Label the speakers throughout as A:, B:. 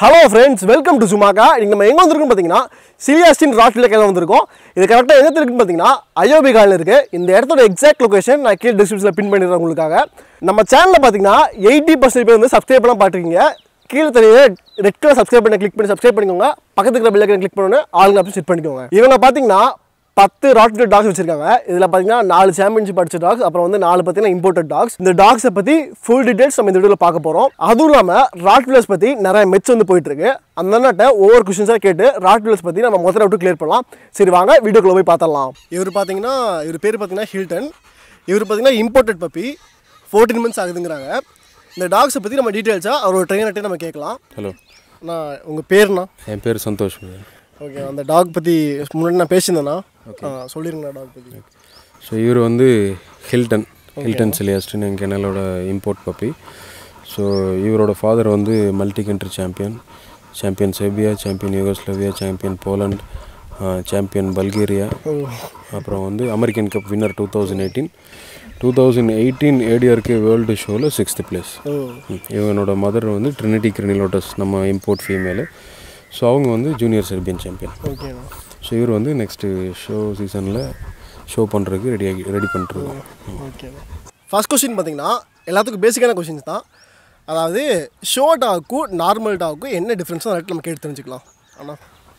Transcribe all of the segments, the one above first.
A: Hello friends welcome to சுமாக்கா இங்கே நம்ம எங்கே வந்திருக்கோம் பார்த்தீங்கன்னா சிலியாஸ்டின் ராட்ல கேட்க வந்திருக்கோம் இது கரெக்டாக எங்கே இருக்குன்னு பார்த்தீங்கன்னா அயோபி காலில் இருக்குது இந்த இடத்தோட எக்ஸாக்ட் லொகேஷன் நான் கீழே டிஸ்கிரிப்ஷனில் பின் பண்ணிடுறேன் உங்களுக்காக நம்ம சேனலில் பார்த்தீங்கன்னா எயிட்டி பர்சன்ட் பேர் வந்து சப்ஸ்கிரைப் பண்ணலாம் பார்த்துருக்கீங்க கீழே தெரிய ரெட் கலர் சப்ஸ்கிரைப் பண்ண கிளிக் பண்ணி சப்ஸ்கிரைப் பண்ணிக்கோங்க பக்கத்துக்கு இருக்கிற பெல்லைக்கன் கிளிக் பண்ணி ஆளுங்க ஆப்ஷன் செட் பண்ணிக்கோங்க இவங்க பார்த்தீங்கன்னா பத்து ராட்லெட் டாக்ஸ் வச்சிருக்காங்க இதில் பார்த்தீங்கன்னா நாலு சாம்பியன்ஷிப் அடிச்ச டாக்ஸ் அப்புறம் வந்து நாலு பார்த்தீங்கன்னா இம்போர்ட்டட் டாக்ஸ் இந்த டாக்ஸை பற்றி ஃபுல் டீடைல்ஸ் நம்ம இந்த வீடியோவில் பார்க்க போகிறோம் அதுவும் இல்லாமல் ராட்லர்ஸ் பற்றி நிறைய மெட்ஸ் வந்து போயிட்டு இருக்கு அந்த அண்ணாட்ட ஒவ்வொரு கொஷின்ஸாக கேட்டு ராட்லர்ஸ் பற்றி நம்ம முதல்ல விட்டு கிளியர் பண்ணலாம் சரி வாங்க வீடியோக்குள்ள போய் பார்த்தரலாம் இவர் பார்த்தீங்கன்னா இவர் பேர் பார்த்தீங்கன்னா ஹில்டன் இவர் பார்த்தீங்கன்னா இம்போர்ட்டட் பப்பி ஃபோர்டீன் மந்த்ஸ் ஆகுதுங்கிறாங்க இந்த டாக்ஸை பற்றி நம்ம டீட்டெயில்ஸாக அவரோட ட்ரெயினர்கிட்ட நம்ம கேட்கலாம்
B: ஹலோ
A: நான் உங்கள் பேர்னா
B: என் பேர் சந்தோஷ் brother.
A: ஓகே அந்த டாக் பற்றி முன்னாடி நான் பேசியிருந்தேன்னா சொல்லிருங்களா டாக் பற்றி
B: ஸோ இவர் வந்து ஹில்டன் ஹில்டன் சிலியாஸ்டின் என் கெனலோட இம்போர்ட் பப்பி ஸோ இவரோட ஃபாதர் வந்து multi country champion champion Serbia champion Yugoslavia champion Poland champion Bulgaria அப்புறம் வந்து American cup winner two thousand eighteen two thousand eighteen ADRK world ஷோவில் சிக்ஸ்த்து பிளேஸ்
A: ஓ
B: இவனோட மதர் வந்து ட்ரினிட்டி கிரினிலோட்டஸ் நம்ம இம்போர்ட் ஃபீமேலு ஸோ அவங்க வந்து ஜூனியர் செர்பியன் சாம்பியன்
A: ஓகேண்ணா
B: ஸோ இவர் வந்து நெக்ஸ்ட்டு ஷோ சீசனில் ஷோ பண்ணுறதுக்கு ரெடியாகி ரெடி பண்ணிட்டுருக்கோம்
A: ஓகே ஃபர்ஸ்ட் கொஸ்டின் பார்த்தீங்கன்னா எல்லாத்துக்கும் பேசிக்கான கொஸ்டின்ஸ் தான் அதாவது ஷோ டாக்கும் நார்மல் டாக்கும் என்ன டிஃப்ரென்ஸ் அதை நம்ம கேட்டு தெரிஞ்சுக்கலாம் ஆனால்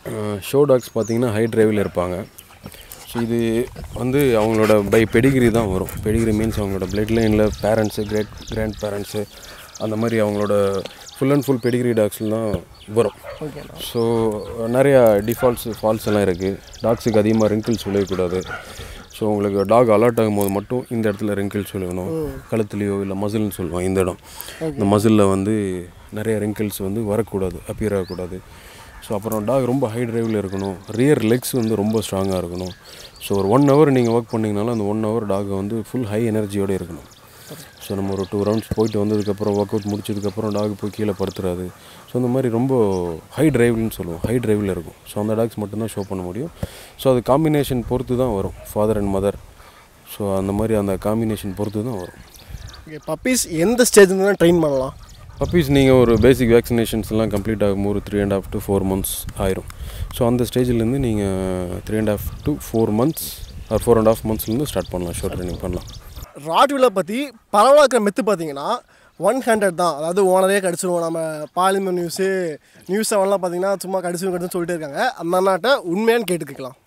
B: ஷோ டாக்ஸ் பார்த்தீங்கன்னா ஹை டிரைவில் இருப்பாங்க ஸோ இது வந்து அவங்களோட பை பெடிகிரி தான் வரும் பெடிகிரி மீன்ஸ் அவங்களோட பிளட் லைனில் பேரண்ட்ஸு கிரேட் கிராண்ட் பேரண்ட்ஸு அந்த மாதிரி அவங்களோட ஃபுல் அண்ட் ஃபுல் பெடிகிரி டாக்ஸில் தான் வரும்
A: ஓகேண்ணா
B: ஸோ நிறையா டிஃபால்ட்ஸ் ஃபால்ஸ் எல்லாம் இருக்குது டாக்ஸுக்கு அதிகமாக ரிங்கிள்ஸ் விளையக்கூடாது ஸோ உங்களுக்கு டாக் அலர்ட் ஆகும்போது மட்டும் இந்த இடத்துல ரிங்கிள்ஸ் விழுகணும் கழுத்துலையோ இல்லை மசில்னு சொல்லுவோம் இந்த இடம் இந்த மசிலில் வந்து நிறைய ரிங்கிள்ஸ் வந்து வரக்கூடாது அப்பியர் ஆகக்கூடாது ஸோ அப்புறம் டாக் ரொம்ப ஹை டிரைவில் இருக்கணும் ரியர் லெக்ஸ் வந்து ரொம்ப ஸ்ட்ராங்காக இருக்கணும் ஸோ ஒரு ஒன் ஹவர் நீங்கள் ஒர்க் பண்ணிங்கனாலும் அந்த ஒன் ஹவர் டாக் வந்து ஃபுல் ஹை எனர்ஜியோடு இருக்கணும் ஸோ நம்ம ஒரு டூ ரவுண்ட்ஸ் போயிட்டு வந்ததுக்கப்புறம் ஒர்க் அவுட் முடிச்சதுக்கப்புறம் டாக் போய் கீழே படுத்துறாது ஸோ அந்த மாதிரி ரொம்ப ஹை டிரைவ்னு சொல்லுவோம் ஹை டிரைவில் இருக்கும் ஸோ அந்த டாக்ஸ் மட்டும்தான் ஷோ பண்ண முடியும் ஸோ அது காம்பினேஷன் பொறுத்து தான் வரும் ஃபாதர் அண்ட் மதர் ஸோ அந்த மாதிரி அந்த காம்பினேஷன் பொறுத்து தான் வரும்
A: ஓகே பப்பீஸ் எந்த ஸ்டேஜ்ல தான் ட்ரெயின் பண்ணலாம்
B: பப்பீஸ் நீங்கள் ஒரு பேசிக் வேக்சினேஷன்ஸ் எல்லாம் கம்ப்ளீட் ஆகும்போது three and half to four months ஆயிரும் ஸோ அந்த ஸ்டேஜ்லேருந்து நீங்கள் three and half to four months or four and half மந்த்ஸ்லேருந்து ஸ்டார்ட் பண்ணலாம் ஷோ ட்ரைனிங் பண்ணலாம்
A: ராட்விலை பற்றி பரவலாக இருக்கிற மெத்து பார்த்தீங்கன்னா ஒன் ஹண்ட்ரட் தான் அதாவது ஓனரே கடிச்சிருவோம் நம்ம பாலிமர் நியூஸு நியூஸ் செவன்லாம் பார்த்தீங்கன்னா சும்மா கடிச்சிரும் கடிச்சுன்னு சொல்லிட்டு இருக்காங்க அந்த அண்ணாட்ட உண்மையான்னு கேட்டுக்கலாம்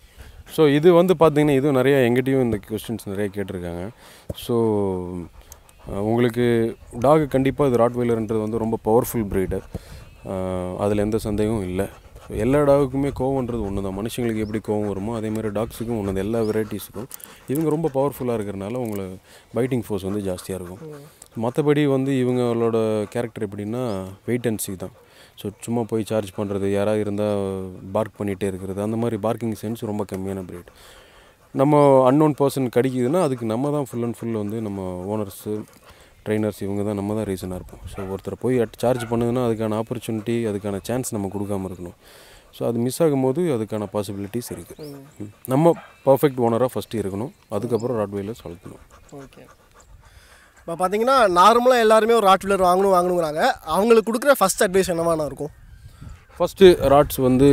B: ஸோ இது வந்து பார்த்தீங்கன்னா இதுவும் நிறைய எங்கிட்டையும் இந்த கொஸ்டின்ஸ் நிறைய கேட்டிருக்காங்க ஸோ உங்களுக்கு டாக் கண்டிப்பாக இது ராட்வெயிலர்ன்றது வந்து ரொம்ப பவர்ஃபுல் ப்ரீடு அதில் எந்த சந்தேகமும் இல்லை ஸோ எல்லா டாகுக்குமே கோவம்ன்றது ஒன்று தான் மனுஷங்களுக்கு எப்படி கோவம் வருமோ அதே மாதிரி டாக்ஸுக்கும் ஒன்று எல்லா வெரைட்டிஸுக்கும் இவங்க ரொம்ப பவர்ஃபுல்லாக இருக்கிறனால உங்களுக்கு பைட்டிங் ஃபோர்ஸ் வந்து ஜாஸ்தியாக இருக்கும் மற்றபடி வந்து இவங்களோட கேரக்டர் எப்படின்னா வெயிட் அண்ட் சி தான் ஸோ சும்மா போய் சார்ஜ் பண்ணுறது யாராவது இருந்தால் பார்க் பண்ணிகிட்டே இருக்கிறது அந்த மாதிரி பார்க்கிங் சென்ஸ் ரொம்ப கம்மியான பிரீட் நம்ம அன்னோன் பர்சன் கடிக்குதுன்னா அதுக்கு நம்ம தான் ஃபுல் அண்ட் ஃபுல் வந்து நம்ம ஓனர்ஸு ட்ரைனர்ஸ் இவங்க தான் நம்ம தான் ரீசனாக இருப்போம் ஸோ ஒருத்தர் போய் சார்ஜ் பண்ணுதுன்னா அதுக்கான ஆப்பர்ச்சுனிட்டி அதுக்கான சான்ஸ் நம்ம கொடுக்காம இருக்கணும் ஸோ அது மிஸ் ஆகும்போது அதுக்கான பாசிபிலிட்டிஸ் இருக்குது நம்ம பர்ஃபெக்ட் ஓனராக ஃபஸ்ட்டு இருக்கணும் அதுக்கப்புறம் ராட்வேலர்ஸ் வளர்க்கணும்
A: ஓகே இப்போ பார்த்தீங்கன்னா நார்மலாக எல்லாருமே ஒரு ராட்விலர் வாங்கணும் வாங்கணுங்கிறாங்க அவங்களுக்கு கொடுக்குற ஃபஸ்ட் அட்வைஸ் என்னவானா இருக்கும்
B: ஃபஸ்ட்டு ராட்ஸ் வந்து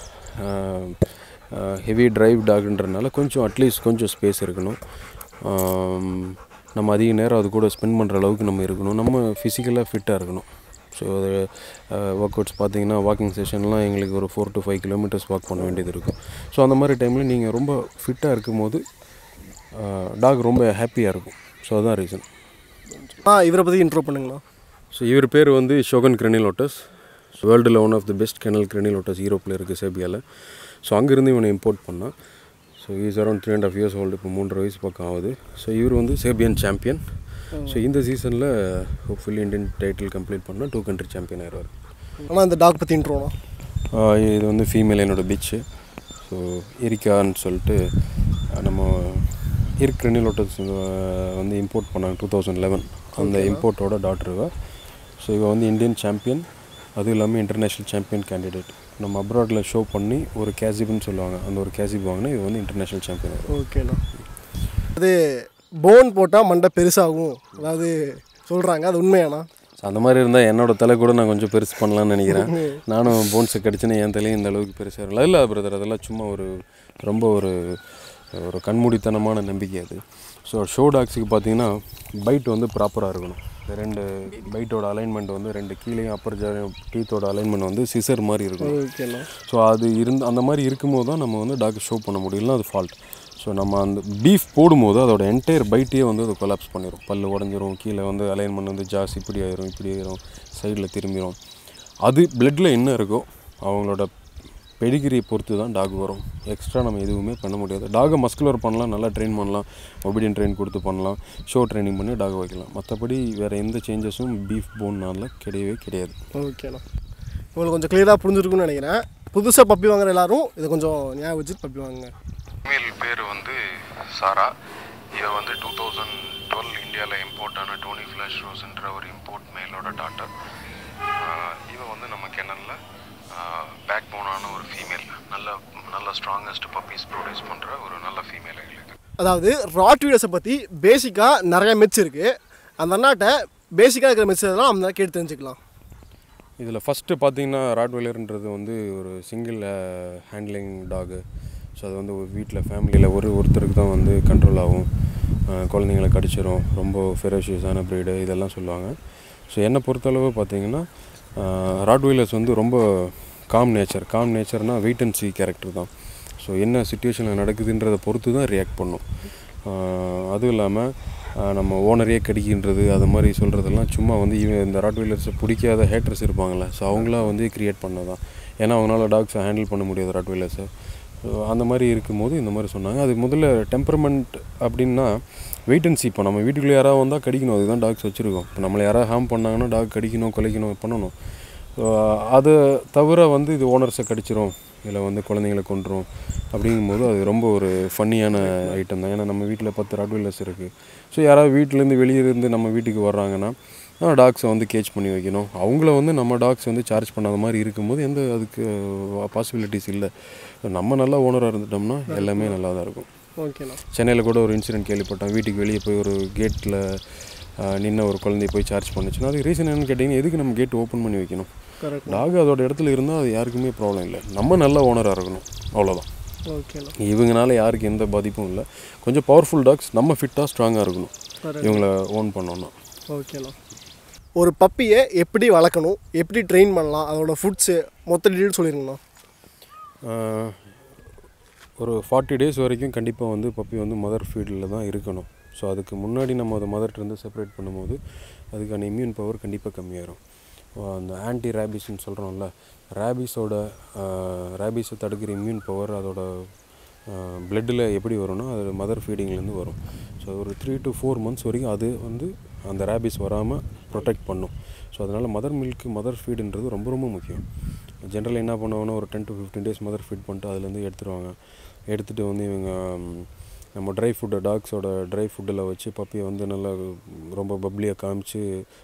B: ஹெவி டிரைவ் டாக்ன்றனால கொஞ்சம் அட்லீஸ்ட் கொஞ்சம் ஸ்பேஸ் இருக்கணும் ஆம், நம்ம அதிக நேரம் அது கூட ஸ்பெண்ட் பண்ணுற அளவுக்கு நம்ம இருக்கணும் நம்ம ஃபிசிக்கலாக ஃபிட்டாக இருக்கணும் ஸோ அது ஒர்க் அவுட்ஸ் பார்த்தீங்கன்னா வாக்கிங் செஷன்லாம் எங்களுக்கு ஒரு four to five kilometres walk பண்ண வேண்டியது இருக்கும் ஸோ அந்த மாதிரி டைமில் நீங்கள் ரொம்ப ஃபிட்டாக இருக்கும்போது டாக் ரொம்ப ஹாப்பியாக இருக்கும் ஸோ அதுதான் ரீசன்
A: ஆ இவரை பற்றி இன்ட்ரோ பண்ணுங்களா
B: ஸோ இவர் பேர் வந்து ஷோகன் கிரெனிலோட்டஸ் வேர்ல்டில் one of the best kennel கிரெனிலோட்டஸ் யூரோப்பில் இருக்குது சேபியாவில் ஸோ அங்கேருந்து இவனை இம்போர்ட் பண்ணான் so is around three and half years old இப்போ மூன்றரை வயசு பக்கம் ஆகுது ஸோ இவர் வந்து சேபியன் சாம்பியன் ஸோ இந்த சீசனில் ஹோப்ஃபுல்லி இந்தியன் டைட்டில் கம்ப்ளீட் பண்ணால் டூ கண்ட்ரி சாம்பியன் ஆயிடுவார்
A: ஆனால் இந்த டாக் பற்றி இன்ட்ரோனா
B: இது வந்து ஃபீமேல் என்னோட பீச்சு ஸோ இரிக்கான்னு சொல்லிட்டு அஹ், நம்ம இருக்கு கிரெனிலோட்டஸ் வந்து இம்போர்ட் பண்ணாங்க டூ தௌசண்ட் லெவன் அந்த இம்போர்ட்டோட டாக்டர் இவ ஸோ இவ வந்து இந்தியன் சாம்பியன் அதுவும் இல்லாமல் இன்டர்நேஷ்னல் சாம்பியன் கேண்டிடேட் நம்ம அப்ராடில் ஷோ பண்ணி ஒரு கேசிப்னு சொல்லுவாங்க அந்த ஒரு கேசிப் வாங்கினா இது வந்து இன்டர்நேஷ்னல் சாம்பியன்
A: ஓகேண்ணா அது போன் போட்டால் மண்டை பெருசாகும் அதாவது சொல்கிறாங்க அது உண்மையாண்ணா
B: ஸோ அந்த மாதிரி இருந்தால் என்னோட தலை கூட நான் கொஞ்சம் பெருசு பண்ணலாம்னு நினைக்கிறேன் நானும் போன்ஸை கடிச்சுன்னு என் தலையும் இந்த அளவுக்கு பெருசாக இல்லை இல்லை பிரதர் அதெல்லாம் சும்மா ஒரு ரொம்ப ஒரு ஒரு கண்மூடித்தனமான நம்பிக்கை அது ஸோ ஷோ டாக்ஸுக்கு பார்த்தீங்கன்னா பைட் வந்து ப்ராப்பராக இருக்கணும் இந்த ரெண்டு பைட்டோட அலைன்மெண்ட் வந்து ரெண்டு கீழேயும் அப்பர் ஜாரியும் டீத்தோட அலைன்மெண்ட் வந்து சிசர் மாதிரி இருக்கணும்
A: ஓகேண்ணா
B: ஸோ அது இருந்து அந்த மாதிரி இருக்கும்போது தான் நம்ம வந்து டாக் ஷோ பண்ண முடியலனா அது ஃபால்ட் ஸோ நம்ம அந்த பீஃப் போடும்போது அதோட என்டையர் பைட்டே வந்து அது கொலாப்ஸ் பண்ணிடும் பல்லு உடஞ்சிரும் கீழே வந்து அலைன்மெண்ட் வந்து ஜாஸ் இப்படி ஆயிரும் இப்படி ஆயிரும் சைடில் திரும்பிடும் அது பிளட்டில் என்ன இருக்கோ அவங்களோட பெடிகிரியை பொறுத்து தான் டாக் வரும் எக்ஸ்ட்ரா நம்ம எதுவுமே பண்ண முடியாது டாகை மஸ்குலர் பண்ணலாம் நல்லா ட்ரெயின் பண்ணலாம் ஒபீடியன் ட்ரெயின் கொடுத்து பண்ணலாம் ஷோ ட்ரைனிங் பண்ணி டாக் வைக்கலாம் மற்றபடி வேறு எந்த சேஞ்சஸும் பீஃப் போன்னால கிடையவே கிடையாது
A: ஓகேண்ணா உங்களுக்கு கொஞ்சம் கிளியராக புரிஞ்சிருக்கும்னு நினைக்கிறேன் புதுசாக பப்பி வாங்குற எல்லாரும் இதை கொஞ்சம் ஞாபகம் வச்சு பப்பி வாங்குங்க
C: ஃபீமேல் பேர் வந்து சாரா இவ வந்து டூ தௌசண்ட் டுவெல் இந்தியாவில் இம்போர்ட் ஆன டோனி ஃப்ளாஷ் ரோஸ்ன்ற ஒரு இம்போர்ட் மேலோட டாட்டர் இவ வந்து நம்ம கெனலில் பேக் போனான ஒரு ஃபீமேல் நல்ல நல்ல ஸ்ட்ராங்கஸ்ட் பப்பீஸ் ப்ரொடியூஸ் பண்ணுற ஒரு நல்ல ஃபீமேல் எங்களுக்கு
A: அதாவது ராட் வீடர்ஸை பற்றி பேசிக்காக நிறைய மெட்ஸ் இருக்குது அந்த அண்ணாட்ட பேசிக்காக இருக்கிற மெட்ஸ் எல்லாம் அந்த கேட்டு தெரிஞ்சுக்கலாம்
B: இதில் ஃபஸ்ட்டு பார்த்தீங்கன்னா ராட்வெலர்ன்றது வந்து ஒரு சிங்கிள் ஹேண்ட்லிங் டாகு ஸோ அது வந்து ஒரு வீட்டில் ஃபேமிலியில் ஒரு ஒருத்தருக்கு தான் வந்து கண்ட்ரோல் ஆகும் அஹ் குழந்தைங்களை கடிச்சிரும் ரொம்ப ஃபெரோஷியஸான ப்ரீடு இதெல்லாம் சொல்லுவாங்க ஸோ என்னை பொறுத்தளவு பார்த்தீங்கன்னா ராட்வெலர்ஸ் வந்து ரொம்ப காம் நேச்சர் காம் நேச்சர்னால் வெயிட் அண்ட் சி கேரக்டர் தான் ஸோ என்ன சுச்சுவேஷனில் நடக்குதுன்றதை பொறுத்து தான் ரியாக்ட் பண்ணும் ஆஹ் அதுவும் இல்லாமல் நம்ம ஓனரையே கடிக்கின்றது அது மாதிரி சொல்கிறதெல்லாம் சும்மா வந்து இவன் இந்த ராட்வீலர்ஸை பிடிக்காத ஹேட்டர்ஸ் இருப்பாங்கள்ல ஸோ அவங்களா வந்து கிரியேட் பண்ணதான் ஏன்னா அவங்களால டாக்ஸை ஹேண்டில் பண்ண முடியாது ராட்வீலர்ஸை ஸோ அந்த மாதிரி இருக்கும்போது இந்த மாதிரி சொன்னாங்க அது முதல்ல டெம்பரமெண்ட் அப்படின்னா வெயிட் அண்ட் சி இப்போ நம்ம வீட்டுக்குள்ளே யாராவது வந்தால் கடிக்கணும் அதுதான் டாக்ஸ் வச்சுருக்கோம் இப்போ நம்மளை யாராவது ஹார்ம் பண்ணாங்கன்னா டாக் கடிக்கணும் கொலைக்கணும் பண்ணணும் ஸோ அதை தவிர வந்து இது ஓனர்ஸை கடிச்சிரும் இல்லை வந்து குழந்தைங்களை கொண்டுரும் அப்படிங்கும்போது அது ரொம்ப ஒரு ஃபன்னியான ஐட்டம் தான் ஏன்னா நம்ம வீட்டில் பத்து ராட்வீலர்ஸ் இருக்குது ஸோ யாராவது வீட்டிலேருந்து வெளியே இருந்து நம்ம வீட்டுக்கு வர்றாங்கன்னா டாக்ஸை வந்து கேட்ச் பண்ணி வைக்கணும் அவங்கள வந்து நம்ம டாக்ஸ் வந்து சார்ஜ் பண்ணாத மாதிரி இருக்கும்போது எந்த அதுக்கு பாசிபிலிட்டிஸ் இல்லை நம்ம நல்லா ஓனராக இருந்துட்டோம்னா எல்லாமே நல்லா தான் இருக்கும்
A: ஓகேண்ணா
B: சென்னையில் கூட ஒரு இன்சிடென்ட் கேள்விப்பட்டேன் வீட்டுக்கு வெளியே போய் ஒரு கேட்டில் நின்ன ஒரு குழந்தைய போய் சார்ஜ் பண்ணுச்சுன்னா அது ரீசன் என்னன்னு கேட்டிங்கன்னா எதுக்கு நம்ம கேட் ஓப்பன் பண்ணி வைக்கணும்
A: கரெக்ட்
B: டாக் அதோட இடத்துல இருந்தால் அது யாருக்குமே ப்ராப்ளம் இல்லை நம்ம நல்ல ஓனராக இருக்கணும் அவ்வளோதான்
A: ஓகேண்ணா
B: இவங்கனால யாருக்கு எந்த பாதிப்பும் இல்லை கொஞ்சம் பவர்ஃபுல் டாக்ஸ் நம்ம ஃபிட்டாக ஸ்ட்ராங்காக இருக்கணும்
A: Correct.
B: இவங்கள ஓன் பண்ணோன்னா
A: ஓகேண்ணா ஒரு பப்பியை எப்படி வளர்க்கணும் எப்படி ட்ரெயின் பண்ணலாம் அதோட ஃபுட்ஸு மொத்த டீட்டெயில் சொல்லிருங்கண்ணா
B: ஆஹ், ஒரு ஃபார்ட்டி டேஸ் வரைக்கும் கண்டிப்பாக வந்து பப்பி வந்து மதர் ஃபீல்டில் தான் இருக்கணும் ஸோ அதுக்கு முன்னாடி நம்ம அதை மதர்கிட்டருந்து செப்பரேட் பண்ணும்போது அதுக்கான இம்யூன் பவர் கண்டிப்பாக கம்மியாயிரும் ஆஹ், அந்த ஆன்டி ரேபிஸ்ன்னு சொல்கிறோம்ல ரேபிஸோட ரேபிஸை தடுக்கிற இம்யூன் பவர் அதோட பிளட்டில் எப்படி வரும்னா அது மதர் ஃபீடிங்லேருந்து வரும் ஸோ ஒரு த்ரீ டு ஃபோர் மந்த்ஸ் வரைக்கும் அது வந்து அந்த ரேபிஸ் வராமல் ப்ரொடெக்ட் பண்ணும் ஸோ அதனால் மதர் மில்க்கு மதர் ஃபீடுன்றது ரொம்ப ரொம்ப முக்கியம் ஜென்ரலாக என்ன பண்ணுவாங்கன்னா ஒரு ten to fifteen days mother feed பண்ணிட்டு அதுலேருந்து எடுத்துருவாங்க எடுத்துகிட்டு வந்து இவங்க ம், நம்ம ட்ரை ஃபுட்டை டாக்ஸோட ட்ரை ஃபுட்டில் வச்சு பப்பியை வந்து நல்லா ரொம்ப பப்ளியாக காமிச்சு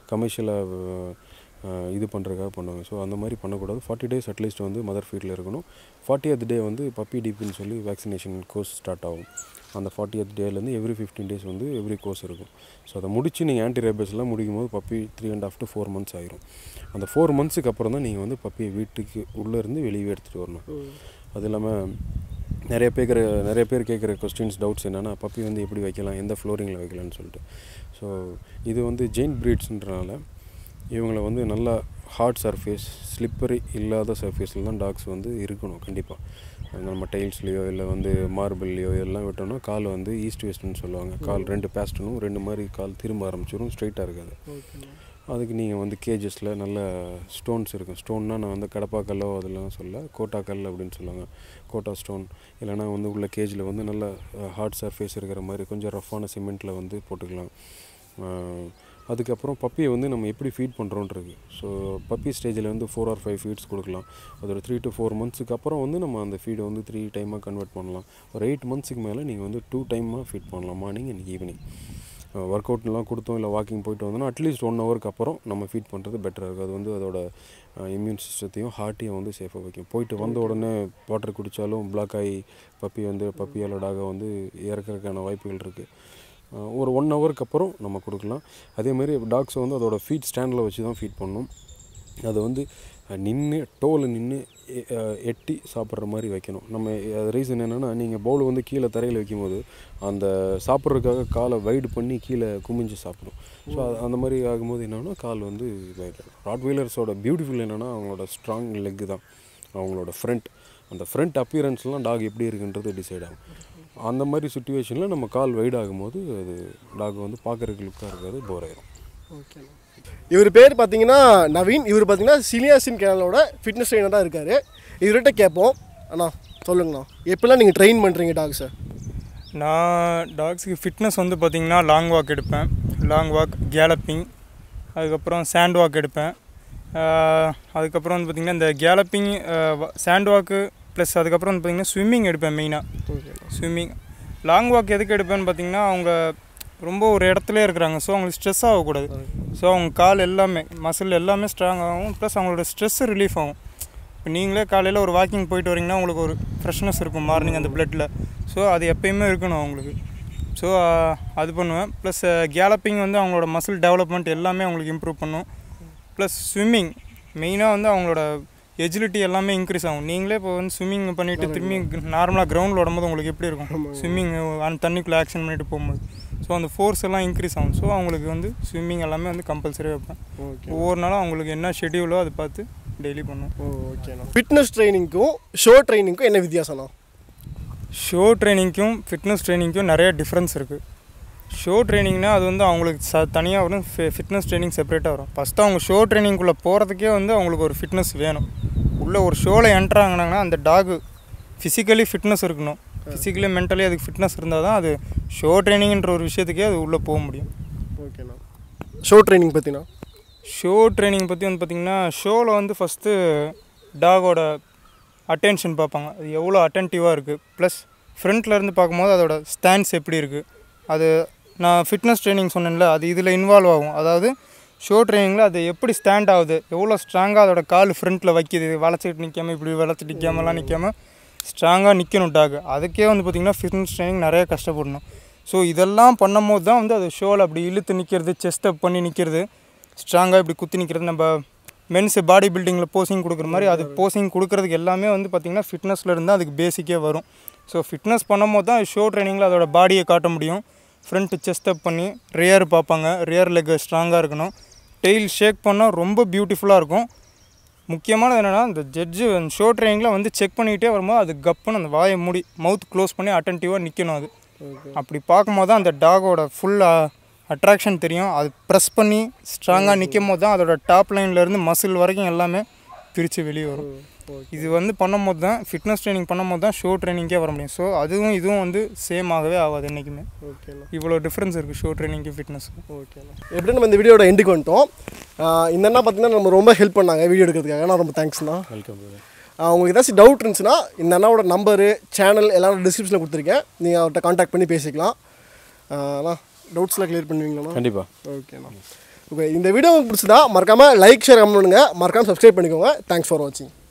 B: கமர்ஷியலாக இது பண்ணுறதுக்காக பண்ணுவாங்க ஸோ அந்த மாதிரி பண்ணக்கூடாது ஃபார்ட்டி டேஸ் அட்லீஸ்ட் வந்து மதர் ஃபீட்டில் இருக்கணும் ஃபார்ட்டியத் டே வந்து பப்பி டிபின்னு சொல்லி வேக்சினேஷன் கோர்ஸ் ஸ்டார்ட் ஆகும் அந்த ஃபார்ட்டியத் டேலேருந்து எவ்ரி ஃபிஃப்டீன் டேஸ் வந்து எவ்ரி கோர்ஸ் இருக்கும் ஸோ அதை முடிச்சு நீங்கள் ஆன்டி ரேபஸ்லாம் முடிக்கும் போது puppy three and half to four months ஆயிரும் அந்த ஃபோர் மந்த்ஸுக்கு அப்புறம் தான் நீங்கள் வந்து பப்பியை வீட்டுக்கு உள்ளே இருந்து வெளியே எடுத்துகிட்டு வரணும் அது இல்லாமல் நிறைய பேர் நிறைய பேர் கேட்குற கொஸ்டின்ஸ் டவுட்ஸ் என்னென்னா பப்பி வந்து எப்படி வைக்கலாம் எந்த ஃப்ளோரிங்கில் வைக்கலாம்னு சொல்லிட்டு ஸோ இது வந்து ஜெயின் ப்ரீட்ஸ்ன்றனால இவங்கள வந்து நல்லா ஹார்ட் சர்ஃபேஸ் ஸ்லிப்பரி இல்லாத சர்ஃபேஸில் தான் டாக்ஸ் வந்து இருக்கணும் கண்டிப்பாக நம்ம டைல்ஸ்லேயோ இல்லை வந்து மார்பிள்லையோ எல்லாம் விட்டோம்னா கால் வந்து ஈஸ்ட் வெஸ்ட்னு சொல்லுவாங்க கால் ரெண்டு பேஸ்டனும் ரெண்டு மாதிரி கால் திரும்ப ஆரம்பிச்சிடும் ஸ்ட்ரைட்டாக இருக்காது அதுக்கு நீங்கள் வந்து கேஜஸில் நல்ல ஸ்டோன்ஸ் இருக்கும் ஸ்டோன்னா நான் வந்து கடப்பாக்கல்லோ அதெல்லாம் சொல்ல கோட்டாக்கல் அப்படின்னு சொல்லுவாங்க கோட்டா ஸ்டோன் இல்லைனா வந்து உள்ள கேஜில் வந்து நல்ல ஹார்ட் சர்ஃபேஸ் இருக்கிற மாதிரி கொஞ்சம் ரஃப்பான சிமெண்ட்டில் வந்து போட்டுக்கலாம் அஹ், அதுக்கப்புறம் பப்பியை வந்து நம்ம எப்படி ஃபீட் பண்ணுறோன்றது ஸோ பப்பி ஸ்டேஜில் வந்து ஃபோர் ஆர் ஃபைவ் ஃபீட்ஸ் கொடுக்கலாம் அது ஒரு த்ரீ டு ஃபோர் மந்த்ஸுக்கு அப்புறம் வந்து நம்ம அந்த ஃபீடை வந்து த்ரீ டைமாக கன்வெர்ட் பண்ணலாம் ஒரு எயிட் மந்த்ஸுக்கு மேலே நீங்கள் வந்து டூ டைமாக ஃபீட் பண்ணலாம் மார்னிங் அண்ட் ஈவினிங் ஒர்க் அவுட்லாம் கொடுத்தோம் இல்லை வாக்கிங் போயிட்டு வந்தோம்னா அட்லீஸ்ட் ஒன் ஹவருக்கு அப்புறம் நம்ம ஃபீட் பண்ணுறது பெட்டராக இருக்கும் அது வந்து அதோட இம்யூன் சிஸ்டத்தையும் ஹார்ட்டையும் வந்து சேஃபாக வைக்கும் போயிட்டு வந்த உடனே வாட்டர் குடித்தாலும் பிளாக் ஆகி பப்பி வந்து பப்பியால் டாகை வந்து இறக்கறதுக்கான வாய்ப்புகள் இருக்குது அஹ், ஒரு ஒன் ஹவருக்கு அப்புறம் நம்ம கொடுக்கலாம் அதேமாதிரி டாக்ஸை வந்து அதோட ஃபீட் ஸ்டாண்டில் வச்சு தான் ஃபீட் பண்ணணும் அதை வந்து நின்று டோவில் நின்று எட்டி சாப்பிட்ற மாதிரி வைக்கணும் நம்ம ரீசன் என்னென்னா நீங்கள் பவுல் வந்து கீழே தரையில் வைக்கும்போது அந்த சாப்பிட்றதுக்காக காலை வைடு பண்ணி கீழே குமிஞ்சு சாப்பிடும் ஸோ அந்த மாதிரி ஆகும்போது என்னென்னா கால் வந்து இதாகிடும் ராட்வீலர்ஸோட பியூட்டிஃபுல் என்னென்னா அவங்களோட ஸ்ட்ராங் லெக்கு தான் அவங்களோட ஃப்ரண்ட் அந்த ஃப்ரண்ட் அப்பியரன்ஸ்லாம் டாக் எப்படி இருக்குன்றது டிசைட் ஆகும் அந்த மாதிரி சுச்சுவேஷனில் நம்ம கால் வைட் ஆகும்போது அது டாக் வந்து பார்க்குறதுக்கு லுக்காக இருக்காது போர் ஆயிரும்
A: இவர் பேர் பார்த்தீங்கன்னா நவீன் இவர் பார்த்தீங்கன்னா சிலியாசின் கேனலோட ஃபிட்னஸ் ட்ரெயினர் தான் இருக்கார் இவர்கிட்ட கேட்போம் அண்ணா சொல்லுங்கண்ணா எப்படிலாம் நீங்கள் ட்ரெயின் பண்ணுறீங்க டாக்ஸை
D: நான் டாக்ஸுக்கு ஃபிட்னஸ் வந்து பார்த்திங்கன்னா லாங் வாக் எடுப்பேன் லாங் வாக் கேலப்பிங் அதுக்கப்புறம் சாண்ட் வாக் எடுப்பேன் ஆஹ் அதுக்கப்புறம் வந்து பார்த்திங்கன்னா இந்த கேலப்பிங் சாண்ட் வாக்கு ப்ளஸ் அதுக்கப்புறம் வந்து பார்த்திங்கன்னா ஸ்விம்மிங் எடுப்பேன் மெயினாக ஸ்விம்மிங் லாங் வாக் எதுக்கு எடுப்பேன்னு பார்த்திங்கன்னா அவங்க ரொம்ப ஒரு இடத்துல இருக்கிறாங்க ஸோ அவங்களுக்கு ஸ்ட்ரெஸ் ஆகக்கூடாது ஸோ அவங்க கால் எல்லாமே மசில் எல்லாமே ஸ்ட்ராங் ஆகும் ப்ளஸ் அவங்களோட ஸ்ட்ரெஸ் ரிலீஃப் ஆகும் இப்போ நீங்களே காலையில் ஒரு வாக்கிங் போயிட்டு வரீங்கன்னா உங்களுக்கு ஒரு ஃப்ரெஷ்னஸ் இருக்கும் மார்னிங் அந்த பிளட்டில் ஸோ அது எப்பயுமே இருக்கணும் அவங்களுக்கு ஸோ அது பண்ணுவேன் ப்ளஸ் கேலப்பிங் வந்து அவங்களோட மசில் டெவலப்மெண்ட் எல்லாமே அவங்களுக்கு இம்ப்ரூவ் பண்ணும் ப்ளஸ் ஸ்விம்மிங் மெயினாக வந்து அவங்களோட எஜிலிட்டி எல்லாமே இன்க்ரீஸ் ஆகும் நீங்களே இப்போ வந்து ஸ்விம்மிங் பண்ணிவிட்டு திரும்பி நார்மலாக கிரவுண்டில் ஓடும்போது உங்களுக்கு எப்படி இருக்கும் ஸ்விம்மிங் அந்த தண்ணிக்குள்ளே ஆக்ஷன் பண்ணிட்டு போகும்போது ஸோ அந்த ஃபோர்ஸ் எல்லாம் இன்க்ரீஸ் ஆகும் ஸோ அவங்களுக்கு வந்து ஸ்விம்மிங் எல்லாமே வந்து கம்பல்சரி வைப்பேன் ஒவ்வொரு நாளும் அவங்களுக்கு என்ன ஷெடியூலோ அதை பார்த்து டெய்லி பண்ணுவோம்
A: ஓ ஓகேண்ணா ஃபிட்னஸ் ட்ரைனிங்க்கும் ஷோ ட்ரைனிங்க்கும் என்ன வித்தியாசம்ண்ணா
D: ஷோ ட்ரைனிங்க்கும் ஃபிட்னஸ் ட்ரைனிங்க்கும் நிறைய டிஃப்ரென்ஸ் இருக்குது ஷோ ட்ரைனிங்னா அது வந்து அவங்களுக்கு ச தனியாக வரும் ஃபிட்னஸ் ட்ரைனிங் செப்பரேட்டாக வரும் ஃபஸ்ட்டு அவங்க ஷோ ட்ரைனிங்குள்ளே போகிறதுக்கே வந்து அவங்களுக்கு ஒரு ஃபிட்னஸ் வேணும் உள்ளே ஒரு ஷோவில் என்ட்ரு ஆகினாங்கன்னா அந்த டாகு ஃபிசிக்கலி ஃபிட்னஸ் இருக்கணும் ஃபிசிக்கலி மென்டலி அதுக்கு ஃபிட்னஸ் இருந்தால் தான் அது ஷோ ட்ரைனிங்ன்ற ஒரு விஷயத்துக்கே அது உள்ளே போக முடியும்
A: ஓகேண்ணா ஷோ ட்ரைனிங் பார்த்தீங்கன்னா
D: ஷோ ட்ரைனிங் பற்றி வந்து பார்த்திங்கன்னா ஷோவில் வந்து ஃபஸ்ட்டு டாகோட அட்டென்ஷன் பார்ப்பாங்க அது எவ்வளோ அட்டென்டிவாக இருக்குது ப்ளஸ் இருந்து பார்க்கும்போது அதோட ஸ்டாண்ட்ஸ் எப்படி இருக்குது அது நான் ஃபிட்னஸ் ட்ரைனிங் சொன்னேன்ல அது இதில் இன்வால்வ் ஆகும் அதாவது ஷோ ட்ரைனிங்கில் அது எப்படி ஸ்டாண்ட் ஆகுது எவ்வளோ ஸ்ட்ராங்காக அதோட கால் ஃப்ரண்ட்டில் வைக்கிது வளைச்சிட்டு நிற்காம இப்படி வளைச்சிட்டு நிற்காமலாம் நிற்காம ஸ்ட்ராங்காக நிற்கணும் டாக் அதுக்கே வந்து பார்த்திங்கன்னா ஃபிட்னஸ் ட்ரைனிங் நிறைய கஷ்டப்படணும் ஸோ இதெல்லாம் பண்ணும்போது தான் வந்து அது ஷோவில் அப்படி இழுத்து நிற்கிறது செஸ்ட் அப் பண்ணி நிற்கிறது ஸ்ட்ராங்காக இப்படி குத்தி நிற்கிறது நம்ம மென்ஸ் பாடி பில்டிங்கில் போசிங் கொடுக்குற மாதிரி அது போசிங் கொடுக்குறதுக்கு எல்லாமே வந்து பார்த்திங்கன்னா ஃபிட்னஸில் இருந்தால் அதுக்கு பேசிக்கே வரும் ஸோ ஃபிட்னஸ் பண்ணும்போது தான் ஷோ ட்ரைனிங்கில் அதோட பாடியை காட்ட முடியும் ஃப்ரண்ட் செஸ்ட் அப் பண்ணி ரியர் பார்ப்பாங்க ரியர் லெக் ஸ்ட்ராங்காக இருக்கணும் டெய்ல் ஷேக் பண்ணால் ரொம்ப பியூட்டிஃபுல்லாக இருக்கும் முக்கியமானது என்னென்னா இந்த ஜட்ஜு ஷோ ட்ரைனிங்கில் வந்து செக் பண்ணிக்கிட்டே வரும்போது அது கப்புன்னு அந்த வாயை மூடி மவுத் க்ளோஸ் பண்ணி அட்டன்டிவாக நிற்கணும் அது அப்படி பார்க்கும்போது தான் அந்த டாகோட ஃபுல் அட்ராக்ஷன் தெரியும் அது ப்ரெஸ் பண்ணி ஸ்ட்ராங்காக நிற்கும் போது தான் அதோட டாப் லைன்லேருந்து மசில் வரைக்கும் எல்லாமே பிரித்து வெளியே வரும் இது வந்து பண்ணும்போது தான் ஃபிட்னஸ் ட்ரைனிங் பண்ணும்போது தான் ஷோ ட்ரைனிங்கே வர முடியும் ஸோ அதுவும் இதுவும் வந்து சேம் ஆகவே ஆகாது என்றைக்குமே
A: ஓகேண்ணா
D: இவ்வளோ டிஃப்ரென்ஸ் இருக்குது ஷோ ட்ரைனிங்க்கு ஃபிட்னஸ்
A: ஓகேண்ணா எப்படி நம்ம இந்த வீடியோட எண்டுக்கு வந்துட்டோம் ஆஹ் இந்த அண்ணா பார்த்தீங்கன்னா நம்ம ரொம்ப ஹெல்ப் பண்ணாங்க வீடியோ எடுக்கிறதுக்காக நான் ரொம்ப தேங்க்ஸ்ண்ணா
B: வெல்கம்
A: ஆஹ் உங்களுக்கு ஏதாச்சும் டவுட் இருந்துச்சுன்னா இந்த அண்ணாவோட நம்பரு சேனல் எல்லாம் டிஸ்கிரிப்ஷனில் கொடுத்துருக்கேன் நீங்கள் அவர்கிட்ட காண்டாக்ட் பண்ணி பேசிக்கலாம் ஆஹ் அண்ணா டவுட்ஸ்லாம் க்ளியர் பண்ணுவீங்களாண்ணா
B: கண்டிப்பாக
A: ஓகேண்ணா ஓகே இந்த வீடியோ உங்களுக்கு பிடிச்சதா மறக்காமல் லைக் ஷேர் கமெண்ட் பண்ணுங்கள் மறக்காமல் சப்ஸ்கிரைப் பண்ணிக்கோங்க தேங்க்ஸ் ஃபார் வாட்சிங்